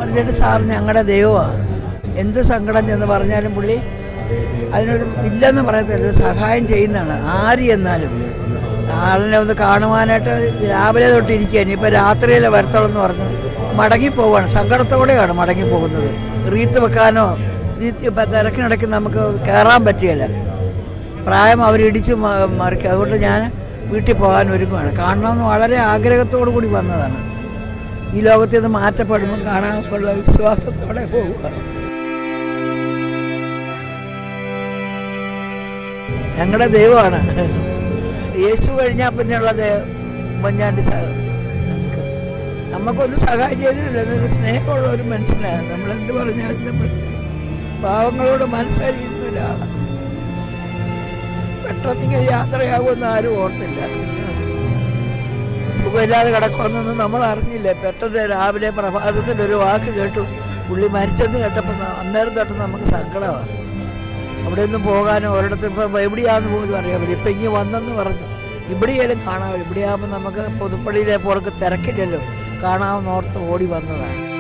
പറഞ്ഞിട്ട് സാർ ഞങ്ങളുടെ ദൈവമാണ് എന്ത് സങ്കടം ചെന്ന് പറഞ്ഞാലും പുള്ളി അതിനൊരു ഇല്ലെന്ന് പറയത്തില്ല ഒരു സഹായം ചെയ്യുന്നതാണ് ആര് എന്നാലും ആളിനെ ഒന്ന് കാണുവാനായിട്ട് രാവിലെ തൊട്ട് ഇരിക്കുക ഇനിയിപ്പോൾ രാത്രിയിലെ വരത്തോളം എന്ന് പറഞ്ഞു മടങ്ങിപ്പോവാണ് സങ്കടത്തോടെയാണ് മടങ്ങിപ്പോകുന്നത് റീത്ത് വെക്കാനോ ഈ ഇപ്പം തിരക്കിനിടയ്ക്ക് നമുക്ക് കയറാൻ പറ്റുകയില്ല പ്രായം അവരിടിച്ച് മ- മറിക്കും അതുകൊണ്ട് ഞാൻ വീട്ടിൽ പോകാൻ ഒരുങ്ങുകയാണ് കാണണമെന്ന് വളരെ ആഗ്രഹത്തോടു കൂടി വന്നതാണ് ഈ ലോകത്തിൽ നിന്ന് മാറ്റപ്പെടുമ്പോൾ കാണാനുള്ള വിശ്വാസത്തോടെ പോവുക ഞങ്ങളുടെ ദൈവമാണ് യേശു കഴിഞ്ഞാൽ പിന്നെയുള്ളത് ഉമ്മൻചാണ്ടി സാർ നമുക്ക് നമുക്കൊന്നും സഹായം ചെയ്തിട്ടില്ല എന്നൊരു സ്നേഹമുള്ള ഒരു മനുഷ്യനാണ് നമ്മൾ എന്ത് പറഞ്ഞാലും നമ്മൾ പാവങ്ങളോട് മനസ്സറിയുന്ന ഒരാളാണ് പെട്ടെന്ന് ഇങ്ങനെ യാത്രയാകുമെന്ന് ആരും ഓർത്തില്ല സുഖമില്ലാതെ കിടക്കുമെന്നൊന്നും നമ്മൾ അറിഞ്ഞില്ല പെട്ടെന്ന് രാവിലെ പ്രഭാതത്തിൽ ഒരു വാക്ക് കേട്ടു പുള്ളി മരിച്ചെന്ന് കേട്ടപ്പോൾ ന- അന്നേരം തൊട്ട് നമുക്ക് സങ്കടമാണ് അവിടെ ഒന്നും പോകാനോ ഒരിടത്ത് ഇപ്പം എവിടെയാന്ന് പോലും അറിയാൻ പറ്റും ഇപ്പം ഇങ്ങനെ വന്നെന്ന് പറഞ്ഞു ഇവിടെയാലും കാണാമല്ലോ ഇവിടെയാകുമ്പോൾ നമുക്ക് പുതുപ്പള്ളിയിലെ പോർക്ക് തിരക്കില്ലല്ലോ കാണാമെന്ന് ഓർത്ത് ഓടി വന്നതാണ്